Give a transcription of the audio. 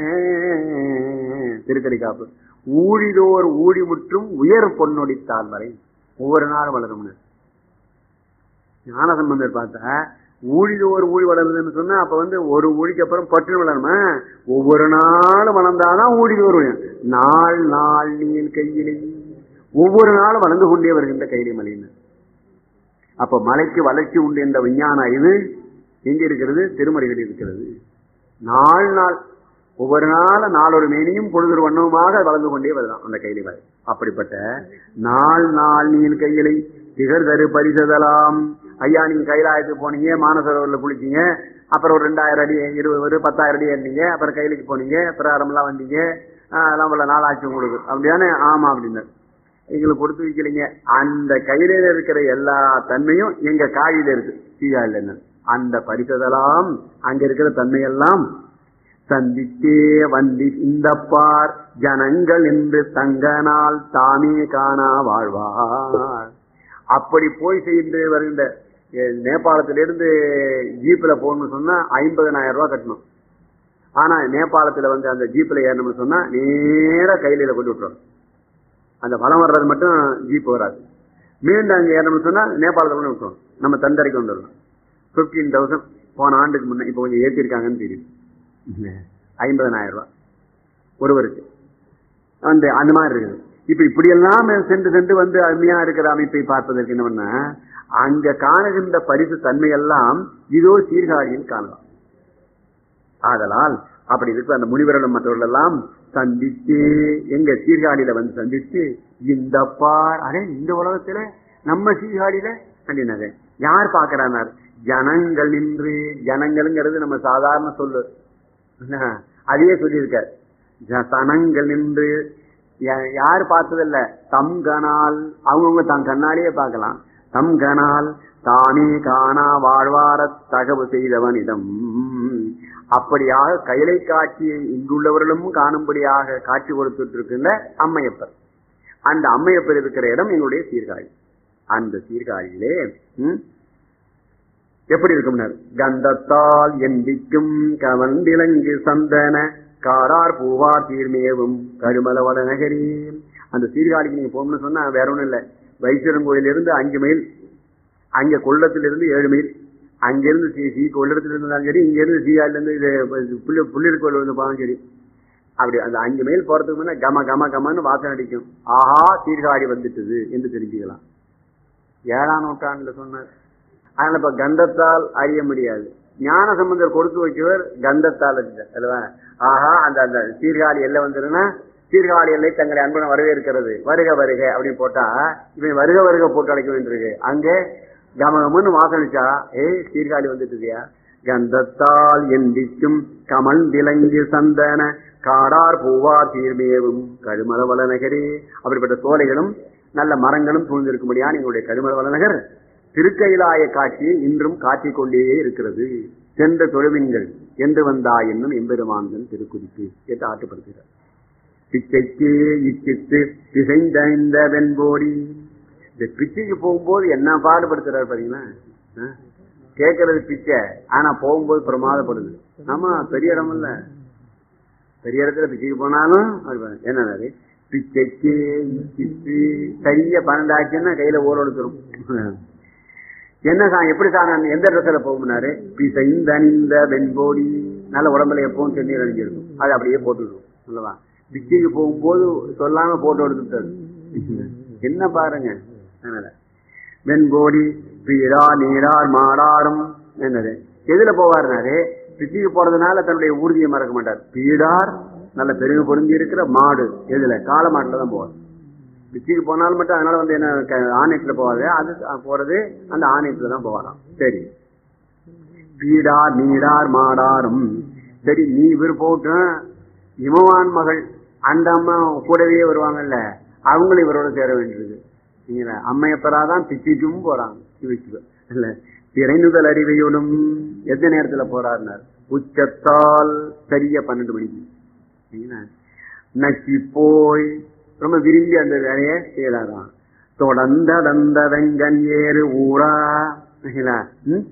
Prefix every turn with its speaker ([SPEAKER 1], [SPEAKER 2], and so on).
[SPEAKER 1] திருக்கடிக்காப்பு ஊழிதோர் ஊழி முற்றும் உயர் பொன்னொடித்தால் வரை ஒவ்வொரு நாளும் வளரும்னு ஞானசம்பந்தர் பார்த்தா ஊழிதோர் ஊழி வளருதுன்னு சொன்னா அப்ப வந்து ஒரு ஊழிக்கு அப்புறம் பட்டு வளருமா ஒவ்வொரு நாளும் வளர்ந்தாதான் ஊழிதோர் ஊழி. நாள் நாள் நீள் கையிலே ஒவ்வொரு நாளும் வளர்ந்து கொண்டே வருகின்ற கையிலே மலைன்னு அப்ப மலைக்கு வளர்ச்சி உண்டு என்ற விஞ்ஞான இது எங்க இருக்கிறது திருமறைகளில் இருக்கிறது நாள் நாள் ஒவ்வொரு நாளும் நாளொரு மேனியும் பொழுதொரு வண்ணவுமாக வளர்ந்து கொண்டே வருதான் அந்த கையிலே வரை அப்படிப்பட்ட நாள் நாள் நீள் கையிலை திகழ் தரு பரிசதலாம் ஐயா நீங்க கைலாயத்துக்கு போனீங்க மானசரோவர்ல குளிச்சீங்க அப்புறம் ஒரு ரெண்டாயிரம் அடி இருபது ஒரு பத்தாயிரம் அடி ஏறினீங்க அப்புறம் கையிலுக்கு போனீங்க பிரகாரம்லாம் வந்தீங்க ஆஹ் அதெல்லாம் போல நாளாச்சு உங்களுக்கு அப்படியானே ஆமா அப்படின்னு எங்களுக்கு கொடுத்து வைக்கலைங்க அந்த கையில இருக்கிற எல்லா தன்மையும் எங்க காயில இருக்கு சீகாயில அந்த பரிசதெல்லாம் அங்க இருக்கிற தன்மையெல்லாம் சந்தித்தே வந்தி இந்த பார் ஜனங்கள் என்று தங்கனால் தாமே காணா வாழ்வார் அப்படி போய் செய்து வருகின்ற அஹ், நேபாளத்திலிருந்து ஜீப்ல போகணும்னு சொன்னா ஐம்பதனாயிரம் ரூபாய் கட்டணும் ஆனா நேபாளத்துல வந்து அந்த ஜீப்ல ஏறணும்னு சொன்னா நேரா கையில கொண்டு விட்டுரும் அந்த வளம் வர்றது மட்டும் ஜீப் வராது மீண்டும் அங்க ஏறணும்னு சொன்னா நேபாளத்துல கொண்டு விட்டுரும் நம்ம தந்தரைக்கு வந்துடலாம் பிப்டீன் தௌசண்ட் போன ஆண்டுக்கு முன்ன இப்போ கொஞ்சம் ஏற்றிருக்காங்கன்னு தெரியுது ஐம்பதனாயிரம் ரூபாய் ஒருவருக்கு அந்த அந்த மாதிரி இருக்குது இப்ப இப்படி எல்லாம் சென்று சென்று வந்து அருமையா இருக்கிற அமைப்பை பார்ப்பதற்கு என்ன பண்ண அங்க காணுகின்ற பரிசு தன்மையெல்லாம் இதோ சீர்காழியில் காணலாம் ஆதலால் அப்படி இருக்கு அந்த முனிவர்களும் மற்றவர்கள் எல்லாம் சந்தித்து எங்க சீர்காழியில வந்து சந்தித்து இந்த பார் அடே இந்த உலகத்துல நம்ம சீர்காழியில அப்படின்னாரு யார் பாக்குறானார் ஜனங்கள் நின்று ஜனங்கள்ங்கிறது நம்ம சாதாரண சொல்லு என்ன? அதையே சொல்லியிருக்கார் ஜ- சனங்கள் நின்று யா- யார் பார்த்ததில்ல தம் கனால் அவங்கவுங்க தம் கண்ணாலேயே பார்க்கலாம் தம் கனால் தானே காணா வாழ்வார தகவு செய்தவனிடம் அப்படியாக கைலை காட்சியை இங்குள்ளவர்களும் காணும்படியாக காட்சி கொடுத்துட்டு இருக்கின்ற அம்மையப்பர் அந்த அம்மையப்பர் இருக்கிற இடம் எங்களுடைய சீர்காழி அந்த சீர்காழியிலே ம், எப்படி இருக்கும்னார் கந்தத்தால் எந்திக்கும் கவண்டிலங்கு சந்தன காரார் பூவார் தீர்மேவும் கருமல வடநகரி அந்த சீர்காழிக்கு நீங்க போகணும்னு சொன்னா வேற ஒண்ணும் இல்ல வைத்தியரன் கோயிலிருந்து அஞ்சு மைல் அங்க கொள்ளத்திலிருந்து ஏழு மைல் அங்கிருந்து சி சி கொள்ளத்துல இருந்தாலும் சரி இங்க இருந்து சீகாழில இருந்து இது புள்ளி புள்ளியர் கோயில் வந்து போனாலும் சரி அப்படி அந்த அஞ்சு மைல் போறதுக்கு முன்ன கம கம கமன்னு வாசனை அடிக்கும் ஆஹா சீர்காழி வந்துட்டுது என்று தெரிஞ்சுக்கலாம் ஏழாம் நூற்றாண்டுல சொன்னார் அதனால இப்ப கந்தத்தால் அறிய முடியாது ஞான சம்பந்தர் கொடுத்து வைக்கவர் கந்தத்தால் அறிந்தார் அல்லவா ஆஹா அந்த அந்த சீர்காழி எல்லை வந்துருன்னா சீர்காழி எல்லை தங்களை அன்புடன் வரவேற்கிறது வருக வருக அப்படின்னு போட்டா இவன் வருக வருக போட்டு அழைக்க வேண்டியிருக்கு அங்கே கமகமன்னு வாசனிச்சா ஏய் சீர்காழி வந்துட்டுதியா கந்தத்தால் எந்திக்கும் கமல் விலங்கு சந்தன காடார் பூவார் தீர்மேவும் கழுமல வளநகரே அப்படிப்பட்ட சோலைகளும் நல்ல மரங்களும் சூழ்ந்திருக்கும்படியான எங்களுடைய கழுமல வளநகர் திருக்கைலாய காட்சியை இன்றும் காட்டிக் கொண்டே இருக்கிறது சென்ற தொழுவின்கள் என்று வந்தா என்னும் எம்பெருமான்கள் திருக்குறிப்பு என்று ஆட்டுப்படுகிறார் பிச்சைக்கு இச்சித்து பிசைந்த வெண்போடி இந்த பிச்சைக்கு போகும்போது என்ன பாடுபடுத்துறாரு பாத்தீங்களா ஆ? கேட்கறது பிச்சை ஆனா போகும்போது பிரமாதப்படுது ஆமா பெரிய இடம் இல்ல பெரிய இடத்துல பிச்சைக்கு போனாலும் அது பாரு. என்னது பிச்சைக்கு இச்சித்து கைய பன்னெண்டாச்சுன்னா கையில ஓர் எடுத்துரும் என்ன சா எப்படி சார் நான் எந்த ட்ரெஸ்ல போகும்னாரு பிசைந்தணிந்த வெண்போடி நல்ல உடம்புல எப்பவும் சென்னீர் அணிஞ்சிருக்கும் அது அப்படியே போட்டுடும் அல்லவா பிச்சைக்கு போகும்போது சொல்லாம போட்டோ எடுத்துட்டாரு என்ன பாருங்க அதனால வெண்போடி பீரா நீரார் மாடாரும் என்னது எதுல போவாருனாரு பிச்சைக்கு போறதுனால தன்னுடைய ஊர்தியை மறக்க மாட்டார் பீடார் நல்ல பெருமை பொருந்தி இருக்கிற மாடு எதுல காளை மாட்டுல தான் போவார் பிச்சுக்கு போனாலும் மட்டும் அதனால வந்து என்ன க- ஆணையத்துல போவாது அது போறது அந்த ஆணையத்துல தான் போவாராம் சரி பீடார் நீடார் மாடாரும் சரி நீ இவர் போட்டும் இமவான் மகள் அந்த அம்மா கூடவே வருவாங்கல்ல அவங்களும் இவரோட சேர வேண்டியது நீங்க அம்மையப்பராதான் பிச்சுக்கும் போறாங்க சிவச்சுவ இல்ல திரைநுதல் அறிவையோடும் எந்த நேரத்துல போறாருனார் உச்சத்தால் சரியா பன்னெண்டு மணிக்கு சரிங்களா? நக்கி போய் ரொம்ப விரும்பி அந்த வேலையை செய்யறாராம் தொடர்ந்தடந்த வெங்கன் ஏறு ஊரா சரிங்களா? ம்?